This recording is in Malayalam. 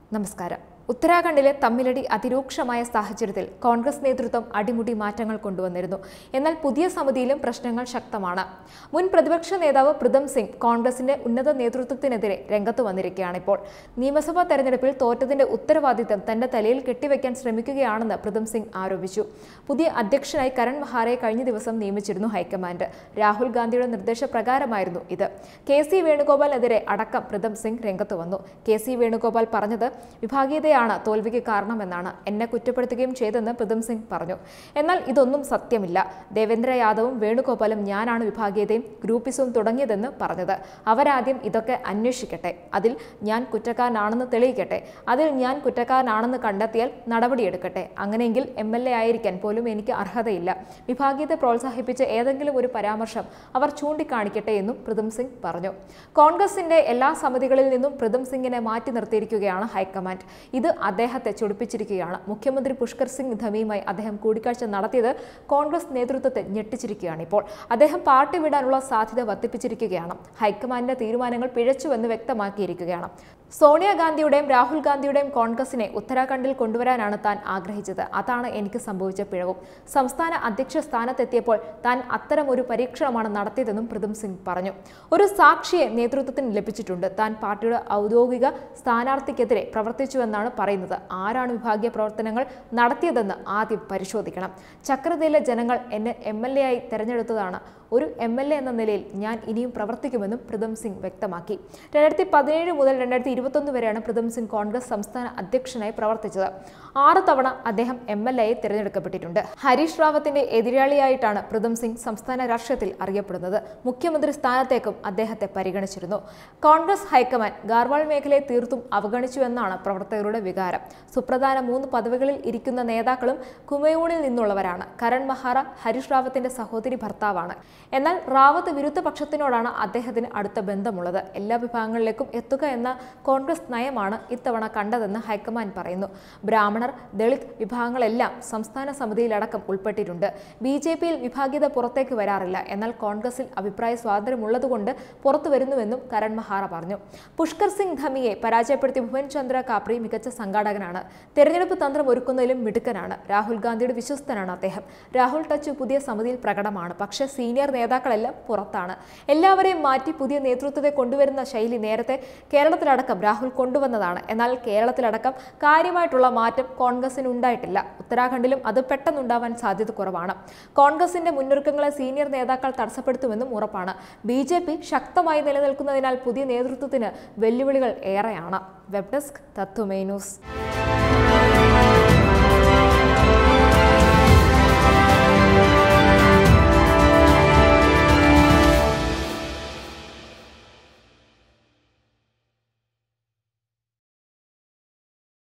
നമസ്കാരം ഉത്തരാഖണ്ഡിലെ തമ്മിലടി അതിരൂക്ഷമായ സാഹചര്യത്തിൽ കോൺഗ്രസ് നേതൃത്വം അടിമുടി മാറ്റങ്ങൾ കൊണ്ടുവന്നിരുന്നു എന്നാൽ പുതിയ സമിതിയിലും പ്രശ്നങ്ങൾ ശക്തമാണ് മുൻ പ്രതിപക്ഷ നേതാവ് പ്രിതം സിംഗ് കോൺഗ്രസിന്റെ ഉന്നത നേതൃത്വത്തിനെതിരെ രംഗത്ത് വന്നിരിക്കുകയാണ് ഇപ്പോൾ നിയമസഭാ തെരഞ്ഞെടുപ്പിൽ തോറ്റതിന്റെ ഉത്തരവാദിത്തം തന്റെ തലയിൽ കെട്ടിവെക്കാൻ ശ്രമിക്കുകയാണെന്ന് പ്രിതം സിംഗ് ആരോപിച്ചു പുതിയ അധ്യക്ഷനായി കരൺ മഹാരെ കഴിഞ്ഞ ദിവസം നിയമിച്ചിരുന്നു ഹൈക്കമാൻഡ് രാഹുൽ ഗാന്ധിയുടെ നിർദ്ദേശപ്രകാരമായിരുന്നു ഇത് കെ സി വേണുഗോപാലിനെതിരെ അടക്കം പ്രിതം സിംഗ് രംഗത്ത് വന്നു കെ സി വേണുഗോപാൽ പറഞ്ഞത് വിഭാഗീയതയാണ് തോൽവിക്ക് കാരണമെന്നാണ് എന്നെ കുറ്റപ്പെടുത്തുകയും ചെയ്തെന്ന് പ്രിതം സിംഗ് പറഞ്ഞു എന്നാൽ ഇതൊന്നും സത്യമില്ല ദേവേന്ദ്ര യാദവും വേണുഗോപാലും ഞാനാണ് വിഭാഗീയതയും ഗ്രൂപ്പിസവും തുടങ്ങിയതെന്ന് പറഞ്ഞത് അവരാദ്യം ഇതൊക്കെ അന്വേഷിക്കട്ടെ അതിൽ ഞാൻ കുറ്റക്കാരനാണെന്ന് തെളിയിക്കട്ടെ അതിൽ ഞാൻ കുറ്റക്കാരനാണെന്ന് കണ്ടെത്തിയാൽ നടപടിയെടുക്കട്ടെ അങ്ങനെയെങ്കിൽ എം എൽ എ ആയിരിക്കാൻ പോലും എനിക്ക് അർഹതയില്ല വിഭാഗീയത പ്രോത്സാഹിപ്പിച്ച ഏതെങ്കിലും ഒരു പരാമർശം അവർ ചൂണ്ടിക്കാണിക്കട്ടെ എന്നും പ്രിതം സിംഗ് പറഞ്ഞു കോൺഗ്രസിന്റെ എല്ലാ സമിതികളിൽ നിന്നും പ്രിതം സിംഗിനെ മാറ്റി നിർത്തിയിരിക്കുകയാണ് ഹൈക്കമാൻഡ് ഇത് അദ്ദേഹത്തെ ചൊടിപ്പിച്ചിരിക്കുകയാണ് മുഖ്യമന്ത്രി പുഷ്കർ സിംഗ് ധമിയുമായി അദ്ദേഹം കൂടിക്കാഴ്ച നടത്തിയത് കോൺഗ്രസ് നേതൃത്വത്തെ ഞെട്ടിച്ചിരിക്കുകയാണ് ഇപ്പോൾ അദ്ദേഹം പാർട്ടി വിടാനുള്ള സാധ്യത വർദ്ധിപ്പിച്ചിരിക്കുകയാണ് ഹൈക്കമാൻഡിന്റെ തീരുമാനങ്ങൾ പിഴച്ചുവെന്ന് വ്യക്തമാക്കിയിരിക്കുകയാണ് സോണിയാഗാന്ധിയുടെയും രാഹുൽ ഗാന്ധിയുടെയും കോൺഗ്രസിനെ ഉത്തരാഖണ്ഡിൽ കൊണ്ടുവരാനാണ് താൻ ആഗ്രഹിച്ചത് അതാണ് എനിക്ക് സംഭവിച്ച പിഴവും സംസ്ഥാന അധ്യക്ഷ സ്ഥാനത്തെത്തിയപ്പോൾ താൻ അത്തരം ഒരു പരീക്ഷണമാണ് നടത്തിയതെന്നും പ്രിതം സിംഗ് പറഞ്ഞു ഒരു സാക്ഷിയെ നേതൃത്വത്തിന് ലഭിച്ചിട്ടുണ്ട് താൻ പാർട്ടിയുടെ ഔദ്യോഗിക സ്ഥാനാർത്ഥിക്കെതിരെ പ്രവർത്തിച്ചുവെന്നാണ് പറയുന്നത് ആരാണ് വിഭാഗീയ പ്രവർത്തനങ്ങൾ നടത്തിയതെന്ന് ആദ്യം പരിശോധിക്കണം ചക്രതയിലെ ജനങ്ങൾ എന്നെ എം എൽ എ ആയി തെരഞ്ഞെടുത്തതാണ് ഒരു എം എൽ എ എന്ന നിലയിൽ ഞാൻ ഇനിയും പ്രവർത്തിക്കുമെന്നും പ്രിതം സിംഗ് വ്യക്തമാക്കി രണ്ടായിരത്തി പതിനേഴ് മുതൽ രണ്ടായിരത്തി ഇരുപത്തൊന്ന് വരെയാണ് പ്രിതം സിംഗ് കോൺഗ്രസ് സംസ്ഥാന അധ്യക്ഷനായി പ്രവർത്തിച്ചത് ആറ് തവണ അദ്ദേഹം എം എൽ എ ആയി തിരഞ്ഞെടുക്കപ്പെട്ടിട്ടുണ്ട് ഹരീഷ് റാവത്തിന്റെ എതിരാളിയായിട്ടാണ് പ്രിതം സിംഗ് സംസ്ഥാന രാഷ്ട്രീയത്തിൽ അറിയപ്പെടുന്നത് മുഖ്യമന്ത്രി സ്ഥാനത്തേക്കും അദ്ദേഹത്തെ പരിഗണിച്ചിരുന്നു കോൺഗ്രസ് ഹൈക്കമാൻഡ് ഗാർവാൾ മേഖലയെ തീർത്തും അവഗണിച്ചുവെന്നാണ് പ്രവർത്തകരുടെ വികാരം സുപ്രധാന മൂന്ന് പദവികളിൽ ഇരിക്കുന്ന നേതാക്കളും കുമയൂണിൽ നിന്നുള്ളവരാണ് കരൺ മഹാറ ഹരീഷ് റാവത്തിന്റെ സഹോദരി ഭർത്താവാണ് എന്നാൽ റാവത്ത് വിരുദ്ധ പക്ഷത്തിനോടാണ് അദ്ദേഹത്തിന് അടുത്ത ബന്ധമുള്ളത് എല്ലാ വിഭാഗങ്ങളിലേക്കും എത്തുക എന്ന കോൺഗ്രസ് നയമാണ് ഇത്തവണ കണ്ടതെന്ന് ഹൈക്കമാൻഡ് പറയുന്നു ബ്രാഹ്മണർ ദളിത് വിഭാഗങ്ങളെല്ലാം സംസ്ഥാന സമിതിയിലടക്കം ഉൾപ്പെട്ടിട്ടുണ്ട് ബി ജെ പിയിൽ വിഭാഗീയത പുറത്തേക്ക് വരാറില്ല എന്നാൽ കോൺഗ്രസിൽ അഭിപ്രായ സ്വാതന്ത്ര്യമുള്ളതുകൊണ്ട് പുറത്തു വരുന്നുവെന്നും കരൺ മഹാറ പറഞ്ഞു പുഷ്കർ സിംഗ് ധമിയെ പരാജയപ്പെടുത്തിയ ഭുവൻ ചന്ദ്ര കാപ്രി മികച്ച സംഘാടകനാണ് തെരഞ്ഞെടുപ്പ് തന്ത്രം ഒരുക്കുന്നതിലും മിടുക്കനാണ് രാഹുൽ ഗാന്ധിയുടെ വിശ്വസ്തനാണ് അദ്ദേഹം രാഹുൽ ടച്ച് പുതിയ സമിതിയിൽ പ്രകടമാണ് പക്ഷേ സീനിയർ നേതാക്കളെല്ലാം പുറത്താണ് എല്ലാവരെയും മാറ്റി പുതിയ നേതൃത്വത്തെ കൊണ്ടുവരുന്ന ശൈലി നേരത്തെ കേരളത്തിലടക്കം രാഹുൽ കൊണ്ടുവന്നതാണ് എന്നാൽ കേരളത്തിലടക്കം കാര്യമായിട്ടുള്ള മാറ്റം കോൺഗ്രസിന് ഉണ്ടായിട്ടില്ല ഉത്തരാഖണ്ഡിലും അത് പെട്ടെന്നുണ്ടാവാൻ സാധ്യത കുറവാണ് കോൺഗ്രസിന്റെ മുന്നൊരുക്കങ്ങളെ സീനിയർ നേതാക്കൾ തടസ്സപ്പെടുത്തുമെന്നും ഉറപ്പാണ് ബി ജെ പി ശക്തമായി നിലനിൽക്കുന്നതിനാൽ പുതിയ നേതൃത്വത്തിന് വെല്ലുവിളികൾ ഏറെയാണ് വെബ് ഡെസ്ക് തത്വമേ ന്യൂസ്